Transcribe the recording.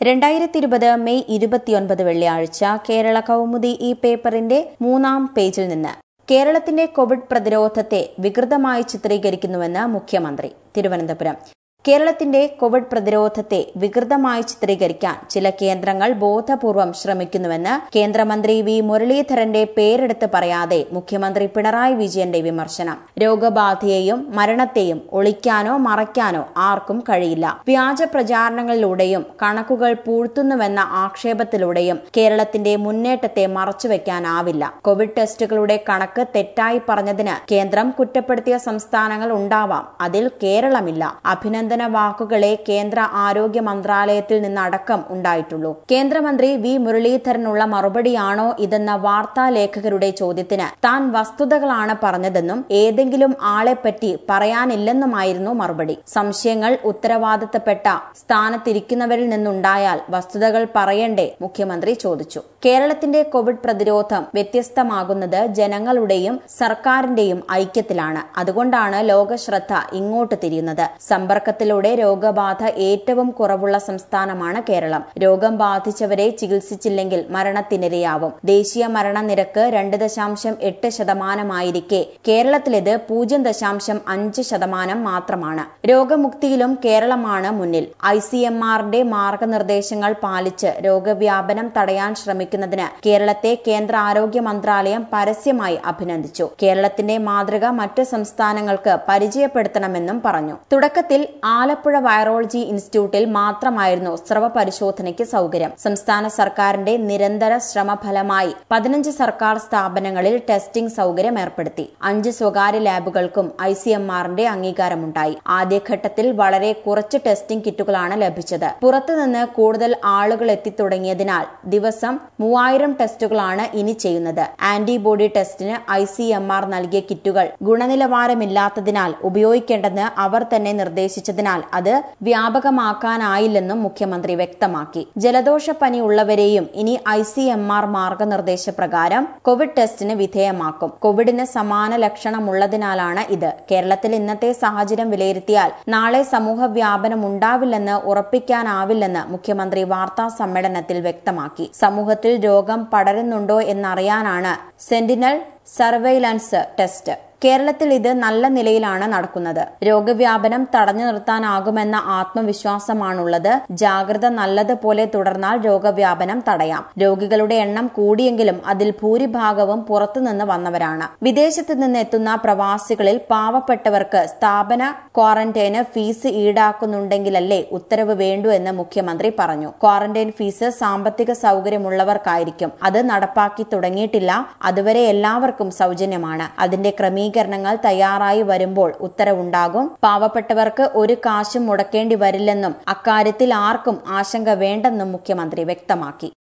രണ്ടായിരത്തി ഇരുപത് മെയ് ഇരുപത്തിയൊൻപത് വെള്ളിയാഴ്ച കേരള കൗമുദി ഈ പേപ്പറിന്റെ മൂന്നാം പേജിൽ നിന്ന് കേരളത്തിന്റെ കോവിഡ് പ്രതിരോധത്തെ വികൃതമായി ചിത്രീകരിക്കുന്നുവെന്ന് മുഖ്യമന്ത്രി തിരുവനന്തപുരം കേരളത്തിന്റെ കോവിഡ് പ്രതിരോധത്തെ വികൃതമായി ചിത്രീകരിക്കാൻ ചില കേന്ദ്രങ്ങൾ ബോധപൂർവം ശ്രമിക്കുന്നുവെന്ന് കേന്ദ്രമന്ത്രി വി മുരളീധരന്റെ പേരെടുത്ത് പറയാതെ മുഖ്യമന്ത്രി പിണറായി വിജയന്റെ വിമർശനം രോഗബാധയെയും മരണത്തെയും ഒളിക്കാനോ മറയ്ക്കാനോ ആർക്കും കഴിയില്ല വ്യാജ പ്രചാരണങ്ങളിലൂടെയും കണക്കുകൾ പൂഴ്ത്തുന്നുവെന്ന ആക്ഷേപത്തിലൂടെയും കേരളത്തിന്റെ മുന്നേറ്റത്തെ മറച്ചുവെക്കാനാവില്ല കോവിഡ് ടെസ്റ്റുകളുടെ കണക്ക് തെറ്റായി പറഞ്ഞതിന് കേന്ദ്രം കുറ്റപ്പെടുത്തിയ സംസ്ഥാനങ്ങൾ ഉണ്ടാവാം അതിൽ കേരളമില്ല അഭിനന്ദന വാക്കുകളെ കേന്ദ്ര ആരോഗ്യ മന്ത്രാലയത്തിൽ നിന്നടക്കം ഉണ്ടായിട്ടുള്ളൂ കേന്ദ്രമന്ത്രി വി മുരളീധരനുള്ള മറുപടിയാണോ ഇതെന്ന വാർത്താ ലേഖകരുടെ ചോദ്യത്തിന് താൻ വസ്തുതകളാണ് പറഞ്ഞതെന്നും ഏതെങ്കിലും ആളെപ്പറ്റി പറയാനില്ലെന്നുമായിരുന്നു മറുപടി സംശയങ്ങൾ ഉത്തരവാദിത്തപ്പെട്ട സ്ഥാനത്തിരിക്കുന്നവരിൽ നിന്നുണ്ടായാൽ വസ്തുതകൾ പറയണ്ടേ മുഖ്യമന്ത്രി ചോദിച്ചു കേരളത്തിന്റെ കോവിഡ് പ്രതിരോധം വ്യത്യസ്തമാകുന്നത് ജനങ്ങളുടെയും സർക്കാരിന്റെയും ഐക്യത്തിലാണ് അതുകൊണ്ടാണ് ലോകശ്രദ്ധ ഇങ്ങോട്ട് തിരിയുന്നത് സമ്പർക്കത്തിലൂടെ രോഗബാധ ഏറ്റവും കുറവുള്ള സംസ്ഥാനമാണ് കേരളം രോഗം ബാധിച്ചവരെ ചികിത്സിച്ചില്ലെങ്കിൽ മരണത്തിനിരയാവും ദേശീയ മരണനിരക്ക് രണ്ട് ദശാംശം എട്ട് ശതമാനമായിരിക്കെ കേരളത്തിലിത് പൂജ്യം ദശാംശം അഞ്ച് ശതമാനം മാത്രമാണ് രോഗമുക്തിയിലും കേരളമാണ് മുന്നിൽ ഐ സി എം ആറിന്റെ മാർഗനിർദ്ദേശങ്ങൾ പാലിച്ച് രോഗവ്യാപനം തടയാൻ ശ്രമിക്കുന്നതിന് കേരളത്തെ കേന്ദ്ര ആരോഗ്യ മന്ത്രാലയം പരസ്യമായി അഭിനന്ദിച്ചു കേരളത്തിന്റെ മാതൃക മറ്റ് സംസ്ഥാനങ്ങൾക്ക് പരിചയപ്പെടുത്തണമെന്നും പറഞ്ഞു തുടക്കത്തിൽ ആലപ്പുഴ വൈറോളജി ഇൻസ്റ്റിറ്റ്യൂട്ടിൽ മാത്രമായിരുന്നു സ്രവ പരിശോധനയ്ക്ക് സൗകര്യം സംസ്ഥാന സർക്കാരിന്റെ നിരന്തര ശ്രമഫലമായി പതിനഞ്ച് സർക്കാർ സ്ഥാപനങ്ങളിൽ ടെസ്റ്റിംഗ് സൗകര്യം ഏർപ്പെടുത്തി അഞ്ച് സ്വകാര്യ ലാബുകൾക്കും ഐ സി എം ആറിന്റെ അംഗീകാരമുണ്ടായി ആദ്യഘട്ടത്തിൽ വളരെ കുറച്ച് ടെസ്റ്റിംഗ് കിറ്റുകളാണ് ലഭിച്ചത് പുറത്തുനിന്ന് കൂടുതൽ ആളുകൾ എത്തിത്തുടങ്ങിയതിനാൽ ദിവസം മൂവായിരം ടെസ്റ്റുകളാണ് ഇനി ചെയ്യുന്നത് ആന്റിബോഡി ടെസ്റ്റിന് ഐ സി എം ആർ നൽകിയ കിറ്റുകൾ ഗുണനിലവാരമില്ലാത്തതിനാൽ ഉപയോഗിക്കേണ്ടെന്ന് അവർ തന്നെ നിർദ്ദേശിച്ചതിനാൽ അത് വ്യാപകമാക്കാനായില്ലെന്നും മുഖ്യമന്ത്രി വ്യക്തമാക്കി ജലദോഷപ്പനി ഉള്ളവരെയും ഇനി ഐ സി എം ആർ മാർഗനിർദ്ദേശപ്രകാരം കോവിഡ് ടെസ്റ്റിന് വിധേയമാക്കും കോവിഡിന് സമാന ലക്ഷണമുള്ളതിനാലാണ് ഇത് കേരളത്തിൽ ഇന്നത്തെ സാഹചര്യം വിലയിരുത്തിയാൽ നാളെ സമൂഹ വ്യാപനം ഉണ്ടാവില്ലെന്ന് ഉറപ്പിക്കാനാവില്ലെന്ന് മുഖ്യമന്ത്രി വാർത്താ സമ്മേളനത്തിൽ വ്യക്തമാക്കി സമൂഹത്തിൽ രോഗം പടരുന്നുണ്ടോ എന്നറിയാനാണ് സെന്റിനൽ സർവൈലൻസ് ടെസ്റ്റ് കേരളത്തിൽ ഇത് നല്ല നിലയിലാണ് നടക്കുന്നത് രോഗവ്യാപനം തടഞ്ഞു നിർത്താനാകുമെന്ന ആത്മവിശ്വാസമാണുള്ളത് ജാഗ്രത നല്ലതുപോലെ തുടർന്നാൽ രോഗവ്യാപനം തടയാം രോഗികളുടെ എണ്ണം കൂടിയെങ്കിലും അതിൽ ഭൂരിഭാഗവും പുറത്തുനിന്ന് വന്നവരാണ് വിദേശത്ത് നിന്ന് എത്തുന്ന പ്രവാസികളിൽ പാവപ്പെട്ടവർക്ക് സ്ഥാപന ക്വാറന്റൈന് ഫീസ് ഈടാക്കുന്നുണ്ടെങ്കിലല്ലേ ഉത്തരവ് വേണ്ടു എന്ന് മുഖ്യമന്ത്രി പറഞ്ഞു ക്വാറന്റൈൻ ഫീസ് സാമ്പത്തിക സൗകര്യമുള്ളവർക്കായിരിക്കും അത് നടപ്പാക്കി തുടങ്ങിയിട്ടില്ല അതുവരെ എല്ലാവർക്കും സൗജന്യമാണ് അതിന്റെ ക്രമീകരണം ക്രമീകരണങ്ങൾ തയ്യാറായി വരുമ്പോൾ ഉത്തരവുണ്ടാകും പാവപ്പെട്ടവർക്ക് ഒരു കാശും മുടക്കേണ്ടി വരില്ലെന്നും അക്കാര്യത്തിൽ ആർക്കും ആശങ്ക വേണ്ടെന്നും മുഖ്യമന്ത്രി വ്യക്തമാക്കി